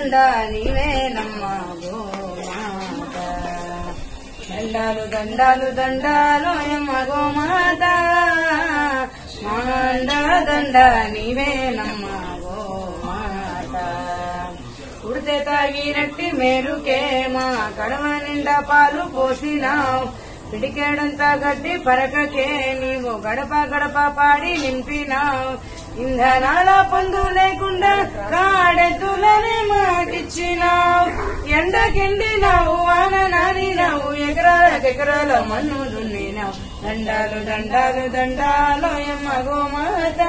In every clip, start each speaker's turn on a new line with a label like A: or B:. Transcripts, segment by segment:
A: దండ నీవేనమ్మా గోమాత దండాలు దండాలు దండాలు యమ్మ గోమాత మాండ దండ నీవేనమ్మా గోమాత ఉడితే తాగినట్టి మేలుకే మా కడవ నిండా పాలు పోసినావు పిడికేడంతా గడ్డి పరకకే నీవు గడప గడప పాడి నింపినావు ఇంధనాల పొందు లేకుండా కాడెద్దులని మాటిచ్చినావు ఎండకెండినావు వాన నానినావు ఎకరాలకెకరాల మన్ను దున్నినావు దండాలు దండాలు దండాలు ఎమ్మ గోమాత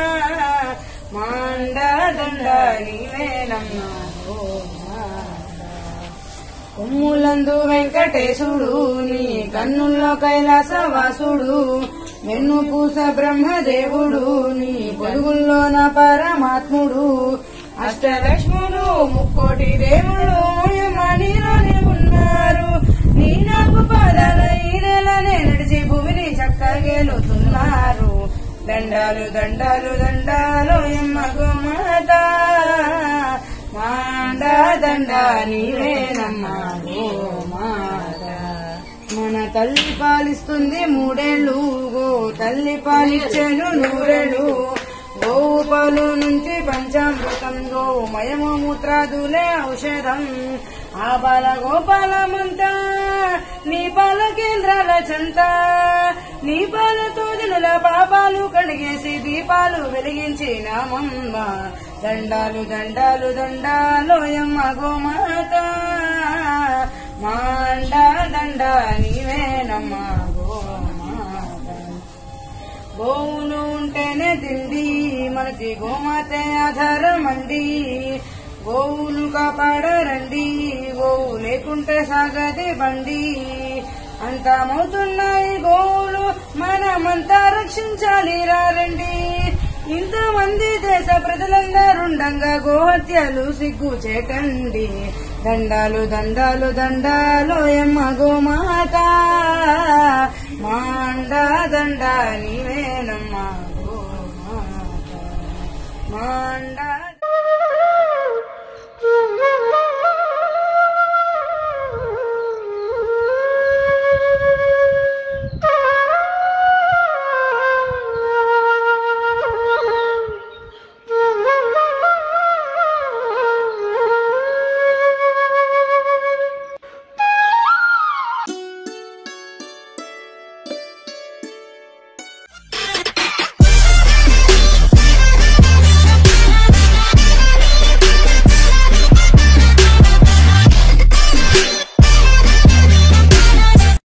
A: మాండ దండ నీవేనమ్మా గోమాత కొమ్ములందు వెంకటేశుడు నీ కన్నుల్లో కైలాసవాసుడు వెన్ను పూస బ్రహ్మదేవుడు నీ పొరుగుల్లో నా పరమాత్ముడు అష్టలక్ష్ముడు ముక్కోటి దేవుడు మనీలోనే ఉన్నారు నీ నాకు పాదాల ఈ నెలనే నడిచి భూమిని చక్కగేలుతున్నారు దండాలు దండాలు దండాలు ఎమ్మ గోమాత మాండ దండ నీవేనమ్మా గోమాత మన తల్లి పాలిస్తుంది మూడేళ్ళు గో తల్లి పాలిచ్చెను నూరేళ్ళు గోవు పాలు నుంచి పంచామృతం గోమయము మూత్రాదులే ఔషధం ఆ బాల గోపాలమంతా నీ పాల కేంద్రాల చెంత నీ పాలతో జనుల పాపాలు కడిగేసి దీపాలు వెలిగించినామమ్మ దండాలు దండాలు దండాలు యమ్మ గోమాత మాండ దండ నీవేనమ్మా గోమాత గోవులు ఉంటేనే తిండి మనకి గోమాతే ఆధారమండి గోవులు కాపాడరండి గోవు లేకుంటే సాగది బండి అంతమవుతున్నాయి గోవులు మనమంతా రక్షించాలి రండి ఇంతమంది దేశ ప్రజలందరుండంగా గోహత్యలు సిగ్గు చేకండి దండాలు దండాలు దండాలు ఎమ్మ గోమాత మాండ దండ నీవేనమ్మా గోమాత మాండ